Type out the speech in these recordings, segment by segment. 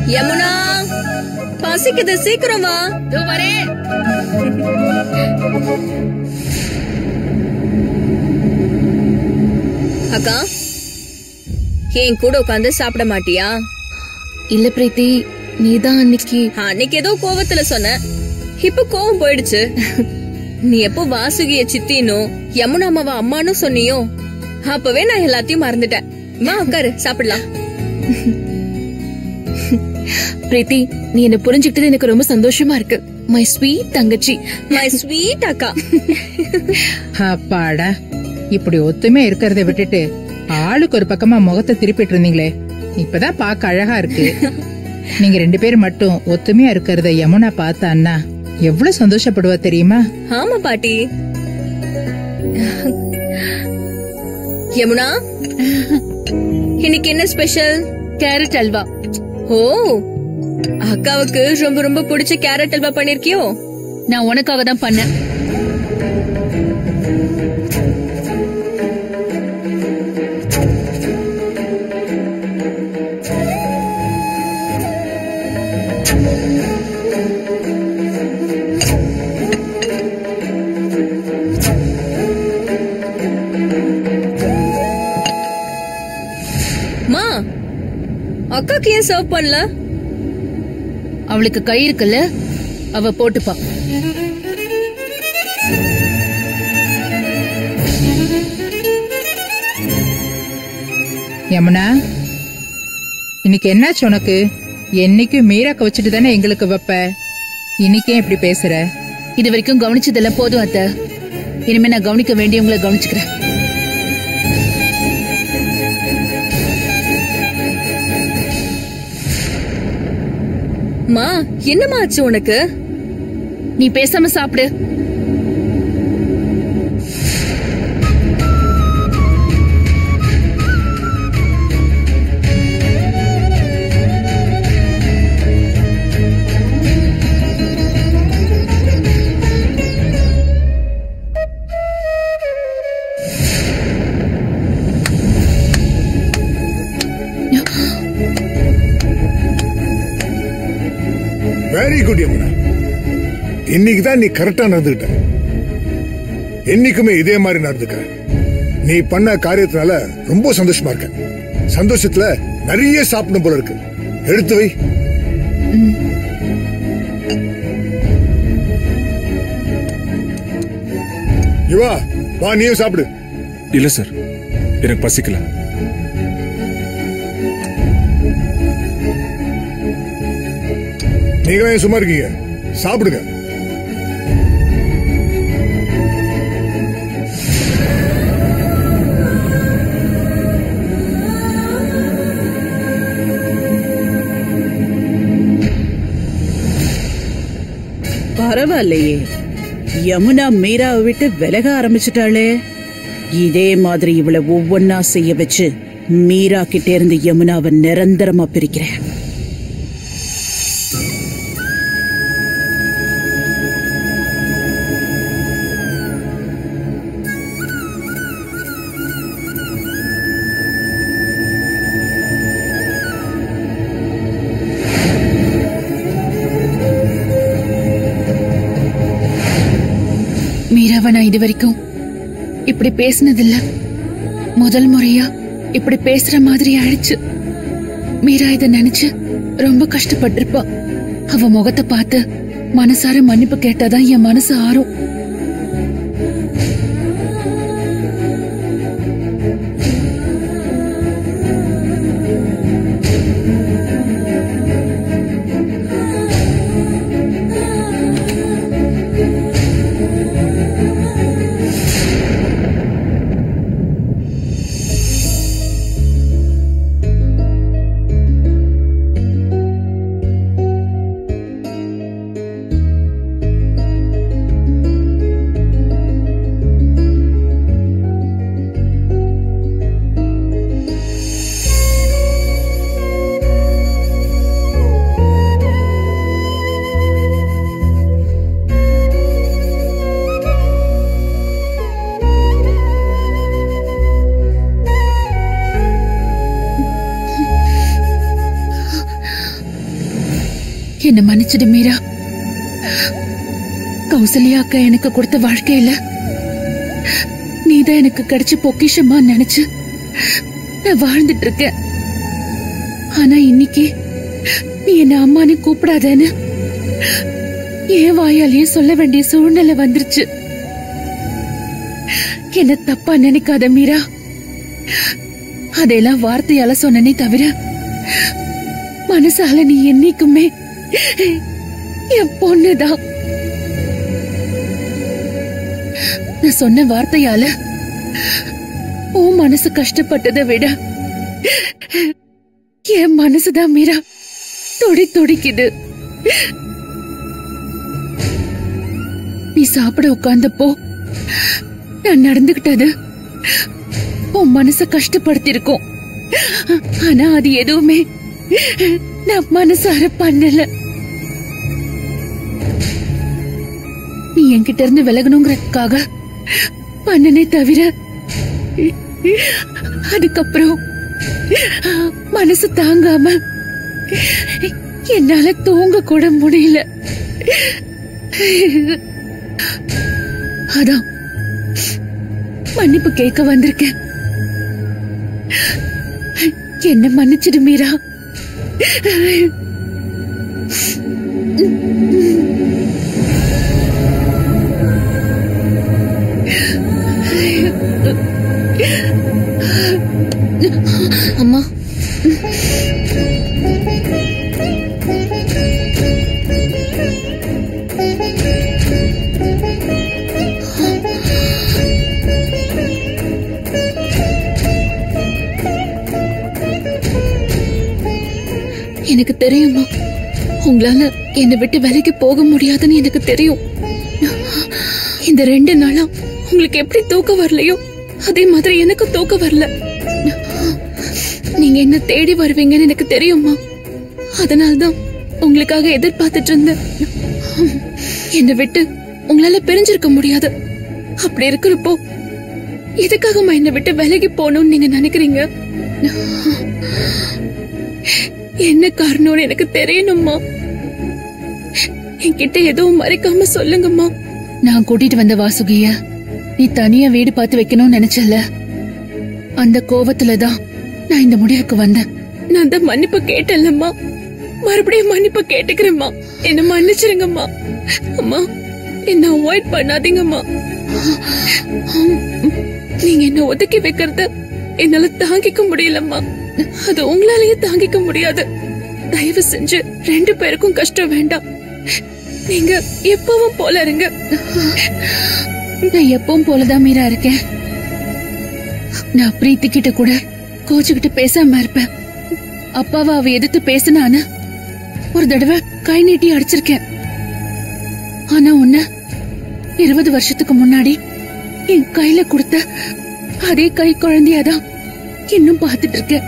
யமுனா பசிக்குது சீக்கிரம் வா இதோ வரேன் அக்கா என் கூட உட்காந்து சாப்பிட மாட்டியா இல்ல பிரீத்தி நீதான் அன்னைக்கு அன்னைக்கு ஏதோ கோவத்துல சொன்ன இப்ப கோவம் போயிடுச்சு நீ எப்போ வாசுகிய சித்தினும் யமுனா அம்மாவ அம்மான்னு சொன்னியோ அப்பவே நான் எல்லாத்தையும் மறந்துட்டேன் வா உட்காரு சாப்பிடலாம் பிரீத்தி நீ என்ன புரிஞ்சுக்கிட்டது எனக்கு ரொம்ப சந்தோஷமா இருக்கு மை ஸ்வீட் தங்கச்சி மை ஸ்வீட் அக்கா அப்பாடா இப்படி ஒத்துமையா இருக்கிறத விட்டுட்டு ஆளுக்கு ஒரு பக்கமா முகத்தை திருப்பிட்டு இருந்தீங்களே இப்பதான் பார்க்க அழகா இருக்கு நீங்க ரெண்டு பேரும் மட்டும் ஒத்துமையா இருக்கிறத யமுனா பார்த்தான்னா எவ்வளவு சந்தோஷப்படுவா தெரியுமா ஆமா பாட்டி யமுனா இன்னைக்கு என்ன ஸ்பெஷல் கேரட் அல்வா ஓ அக்காவுக்கு ரொம்ப ரொம்ப பிடிச்ச கேரட் அல்வா பண்ணிருக்கியோ நான் உனக்காக தான் பண்ணேன் மா அக்காக்கு ஏன் சர்வ் பண்ணல அவளுக்கு கை இருக்குல்ல அவ போட்டுப்பா யமுனா இன்னைக்கு என்னாச்சு உனக்கு என்னைக்கும் மீராக்க வச்சுட்டு தானே எங்களுக்கு வைப்ப இன்னைக்கே இப்படி பேசுற இது வரைக்கும் கவனிச்சதெல்லாம் போதும் அத்த இனிமே நான் கவனிக்க வேண்டியவங்கள கவனிச்சுக்கிறேன் மா என்னம்மா ஆச்சு உனக்கு நீ பேசாம சாப்பிடு வெரி குட் யமுனா இன்னைக்கு தான் நீ கரெக்டா நடந்துகிட்ட என்னைக்குமே இதே மாதிரி நடந்துக்க நீ பண்ண காரியத்தினால ரொம்ப சந்தோஷமா இருக்க சந்தோஷத்துல நிறைய சாப்பிடும் போல இருக்கு எடுத்து வை யுவா வா நீயும் சாப்பிடு இல்ல சார் எனக்கு பசிக்கல நீங்களே சும்மா இருக்கீங்க சாப்பிடுங்க பரவாயில்லையே யமுனா மீராவை விட்டு விலக ஆரம்பிச்சிட்டாளே இதே மாதிரி இவளை ஒவ்வொன்னா செய்ய வச்சு மீரா கிட்ட இருந்து யமுனாவை நிரந்தரமா பிரிக்கிறேன் மீராவை நான் இது வரைக்கும் இப்படி பேசினதில்ல முதல் முறையா இப்படி பேசுற மாதிரி ஆயிடுச்சு மீரா இத நினைச்சு ரொம்ப கஷ்டப்பட்டிருப்பா அவ முகத்தை பார்த்து மனசார மன்னிப்பு கேட்டாதான் என் மனசு ஆறும் என்ன மன்னிச்சிடு மீரா கௌசல்யா அக்கா எனக்கு கொடுத்த வாழ்க்கையில நீதான் எனக்கு கிடைச்ச பொக்கிஷமா நினைச்சு நான் வாழ்ந்துட்டு இருக்கேன் ஆனா இன்னைக்கு நீ என்ன அம்மான்னு கூப்பிடாதேன்னு என் வாயாலேயே சொல்ல வேண்டிய சூழ்நிலை வந்துருச்சு என்ன தப்பா நினைக்காத மீரா அதையெல்லாம் வார்த்தையால சொன்னனே தவிர மனசால நீ என்னைக்குமே என் பொண்ணுதான் நான் சொன்ன வார்த்தையால உன் மனசு கஷ்டப்பட்டதை விட என் மனசுதான் மீரா துடி துடிக்குது நீ சாப்பிட உட்கார்ந்தப்போ நான் நடந்துகிட்டது உன் மனச கஷ்டப்படுத்திருக்கோம் ஆனா அது எதுவுமே நான் மனசார பண்ணல நீ என்கிட்ட இருந்து விலகணுங்கிறதுக்காக பண்ணனே தவிர அதுக்கப்புறம் மனசு தாங்காம என்னால தூங்க கூட முடியல அதான் மன்னிப்பு கேட்க வந்திருக்கேன் என்ன மன்னிச்சிடு மீரா அம்மா எனக்கு தெரியுமா உங்களால என்னை விட்டு வேலைக்கு போக முடியாதுன்னு எனக்கு தெரியும் இந்த ரெண்டு நாளா உங்களுக்கு எப்படி தூக்கம் வரலையோ அதே மாதிரி எனக்கு தூக்கம் வரல நீங்க என்ன தேடி வருவீங்கன்னு எனக்கு தெரியுமா அதனால்தான் உங்களுக்காக எதிர்பார்த்துட்டு இருந்தேன் என்னை விட்டு உங்களால பிரிஞ்சிருக்க முடியாது அப்படி இருக்கிறப்போ எதுக்காகம்மா என்னை விட்டு விலகி போகணும்னு நீங்க நினைக்கிறீங்க என்ன காரணம்னு எனக்கு தெரியணும்மா என்கிட்ட எதுவும் மறைக்காம சொல்லுங்கம்மா நான் கூட்டிட்டு வந்த வாசுகிய நீ தனியா வீடு பார்த்து வைக்கணும்னு நினைச்சல அந்த கோவத்துலதான் நான் இந்த முடிவுக்கு வந்தேன் நான் தான் மன்னிப்பு கேட்டேன்லம்மா மறுபடியும் மன்னிப்பு கேட்டுக்கிறேம்மா என்ன மன்னிச்சிருங்கம்மா அம்மா என்ன அவாய்ட் பண்ணாதீங்கம்மா நீங்க என்ன ஒதுக்கி வைக்கிறத என்னால தாங்கிக்க முடியலம்மா அது உங்களாலேயே தாங்கிக்க முடியாது தயவு செஞ்சு ரெண்டு பேருக்கும் கஷ்டம் வேண்டாம் நீங்க எப்பவும் போல இருங்க நான் எப்பவும் போலதான் மீரா இருக்கேன் நான் பிரீத்தி கிட்ட கூட கோச்சுக்கிட்டு பேசாம இருப்பேன் அப்பாவை அவ எதிர்த்து பேசினான்னு ஒரு தடவை கை நீட்டி அடிச்சிருக்கேன் ஆனா உன்ன இருபது வருஷத்துக்கு முன்னாடி என் கையில கொடுத்த அதே கை குழந்தையாதான் இன்னும் பார்த்துட்டு இருக்கேன்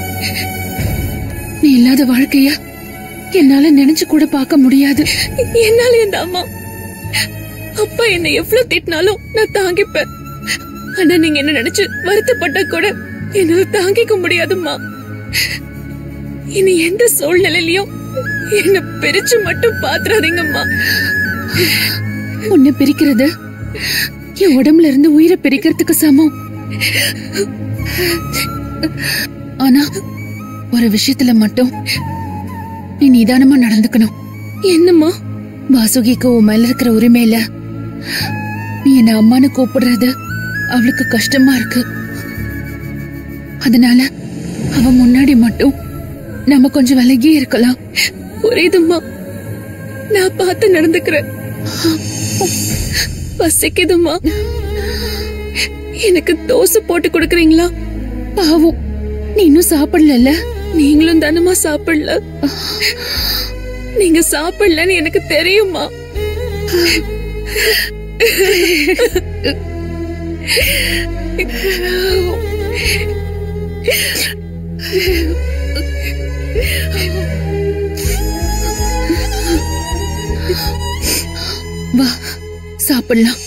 நீ இல்லாத வாழ்க்கைய என்னால நினைச்சு கூட பார்க்க முடியாது என்னால இந்த அம்மா அப்பா என்ன எவ்வளவு திட்டினாலும் நான் தாங்கிப்பேன் ஆனா நீங்க என்ன நினைச்சு வருத்தப்பட்ட கூட என்னால தாங்கிக்க முடியாதும்மா இனி எந்த சூழ்நிலையிலயும் என்ன பிரிச்சு மட்டும் பாத்துறாதீங்கம்மா உன்னை பிரிக்கிறது என் உடம்புல இருந்து உயிரை பிரிக்கிறதுக்கு சமம் ஆனா ஒரு விஷயத்துல மட்டும் நீ நிதானமா நடந்துக்கணும் என்னம்மா வாசுகிக்கு உன் மேல இருக்கிற உரிமையில நீ என்ன அம்மான்னு கூப்பிடுறது அவளுக்கு கஷ்டமா இருக்கு அதனால அவ முன்னாடி மட்டும் நம்ம கொஞ்சம் விலகி இருக்கலாம் புரியுதும்மா நான் பார்த்து நடந்துக்கிறேன் பசிக்குதும்மா எனக்கு தோசை போட்டு கொடுக்கறீங்களா பாவம் நீ இன்னும் சாப்பிடல நீங்களும் தானமா சாப்பிடல நீங்க சாப்பிடலன்னு எனக்கு தெரியுமா வா சாப்பிடலாம்